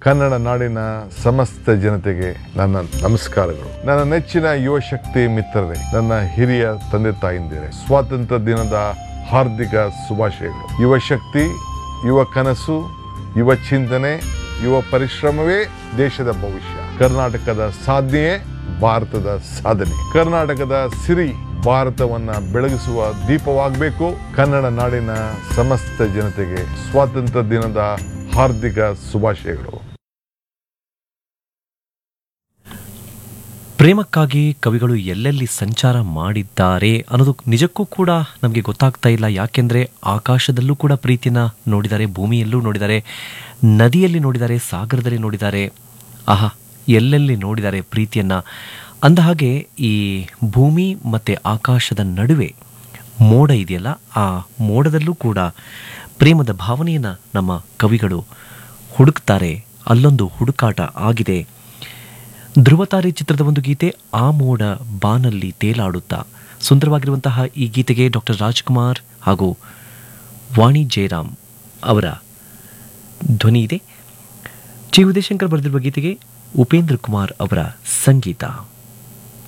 ಕನ್ನಡ ನಾಡಿನ ಸಮಸ್ತ ಜನತೆಗೆ ನನ್ನ ನಮಸ್ಕಾರಗಳು ನನ್ನ ನೆಚ್ಚಿನ ಯುವ ಶಕ್ತಿ ಮಿತ್ರರೇ ನನ್ನ ಹಿರಿಯ ತಂದೆ ತಾಯಿಂದಿರೇ ಸ್ವಾತಂತ್ರ್ಯ ದಿನದ ಹಾರ್ದಿಕ ಶುಭಾಶಯಗಳು ಯುವ ಶಕ್ತಿ ಯುವ ಕನಸು ಯುವ ಚಿಂತನೆ ಯುವ ಪರಿಶ್ರಮವೇ ದೇಶದ ಭವಿಷ್ಯ ಕರ್ನಾಟಕದ ಸಾಧನೆಯೇ ಭಾರತದ ಸಾಧನೆ ಕರ್ನಾಟಕದ ಸಿರಿ ಭಾರತವನ್ನ ಬೆಳಗಿಸುವ ದೀಪವಾಗಬೇಕು ಕನ್ನಡ ನಾಡಿನ ಸಮಸ್ತ ಜನತೆಗೆ ಸ್ವಾತಂತ್ರ್ಯ ದಿನದ ಹಾರ್ದಿಕ ಶುಭಾಶಯಗಳು ಪ್ರೇಮಕ್ಕಾಗಿ ಕವಿಗಳು ಎಲ್ಲೆಲ್ಲಿ ಸಂಚಾರ ಮಾಡಿದ್ದಾರೆ ಅನ್ನೋದು ನಿಜಕ್ಕೂ ಕೂಡ ನಮಗೆ ಗೊತ್ತಾಗ್ತಾ ಇಲ್ಲ ಯಾಕೆಂದರೆ ಆಕಾಶದಲ್ಲೂ ಕೂಡ ಪ್ರೀತಿನ ನೋಡಿದ್ದಾರೆ ಭೂಮಿಯಲ್ಲೂ ನೋಡಿದ್ದಾರೆ ನದಿಯಲ್ಲಿ ನೋಡಿದ್ದಾರೆ ಸಾಗರದಲ್ಲಿ ನೋಡಿದ್ದಾರೆ ಆಹಾ ಎಲ್ಲೆಲ್ಲಿ ನೋಡಿದ್ದಾರೆ ಪ್ರೀತಿಯನ್ನು ಅಂದ ಹಾಗೆ ಈ ಭೂಮಿ ಮತ್ತು ಆಕಾಶದ ನಡುವೆ ಮೋಡ ಇದೆಯಲ್ಲ ಆ ಮೋಡದಲ್ಲೂ ಕೂಡ ಪ್ರೇಮದ ಭಾವನೆಯನ್ನು ನಮ್ಮ ಕವಿಗಳು ಹುಡುಕ್ತಾರೆ ಅಲ್ಲೊಂದು ಹುಡುಕಾಟ ಆಗಿದೆ ಧ್ರುವತಾರೆ ಚಿತ್ರದ ಒಂದು ಗೀತೆ ಆ ಮೋಡ ಬಾನಲ್ಲಿ ತೇಲಾಡುತ್ತಾ ಸುಂದರವಾಗಿರುವಂತಹ ಈ ಗೀತೆಗೆ ಡಾಕ್ಟರ್ ರಾಜ್ಕುಮಾರ್ ಹಾಗೂ ವಾಣಿ ಜಯರಾಮ್ ಅವರ ಧ್ವನಿ ಇದೆ ಜಿ ಉದಯಶಂಕರ್ ಬರೆದಿರುವ ಗೀತೆಗೆ ಉಪೇಂದ್ರ ಕುಮಾರ್ ಅವರ ಸಂಗೀತ